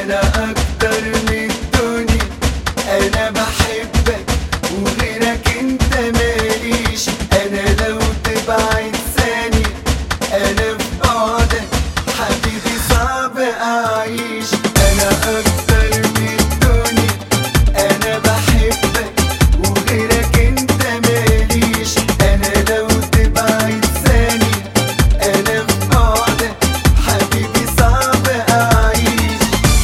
انا اكتر من الدنيا انا بحبك وغيرك انت ماليش انا لو تبعد ثانية انا في بعدك حبيبي صعب اعيش انا اكتر من الدنيا انا بحبك وغيرك انت ماليش انا لو تبعد ثانية انا في بعدك حبيبي صعب اعيش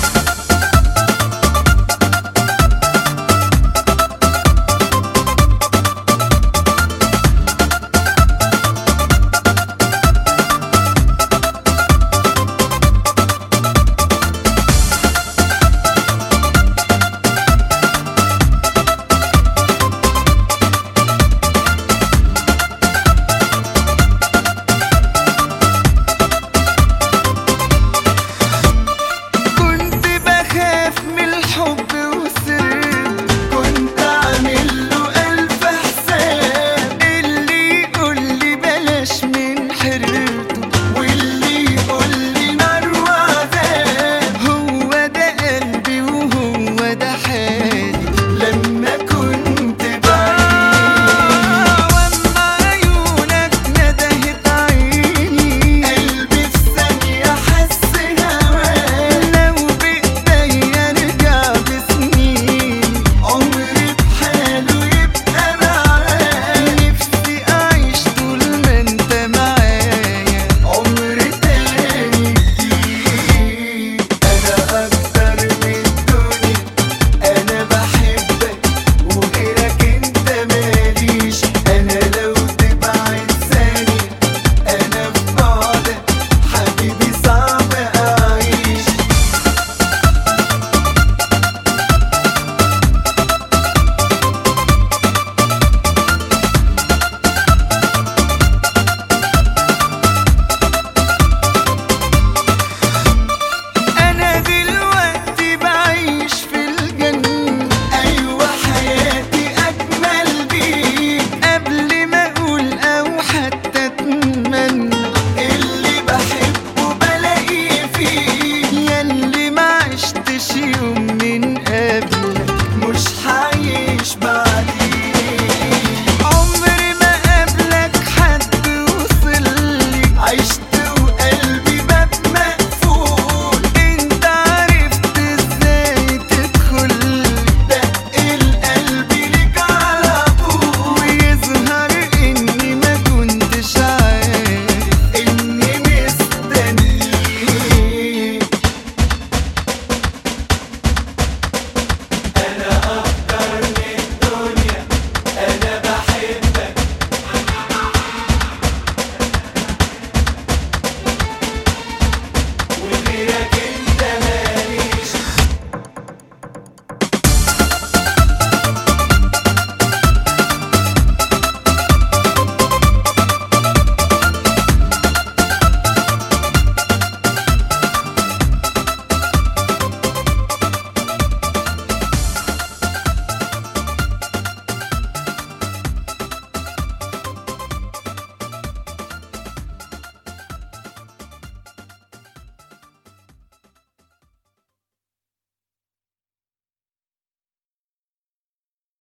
كنت بخاف من الحب وسر كنت عامل له ألف حساب اللي يقول لي بلاش من حريته واللي يقول لي نار وعذاب هو ده قلبي وهو ده حالي لما كنت بعيد واما عيونك ندهت عيني قلبي في ثانية حس هواك لو بإيديا رجع بسنين عمري بحاله يبقى معاك نفسي أعيش طول ما أنت معايا عمر تاني جديد أنا أكتر من الدنيا أنا بحبك وغيرك أنت ماليش أنا لو تبعد ثانية أنا في بعدك حبيبي صعب أعيش أنا دلوقتي بعيش في الجنة أيوة حياتي أجمل بيك قبل ما أقول أو حتى أتمنى اللي بحبه بلاقيه فيك ياللي ما عشتش يوم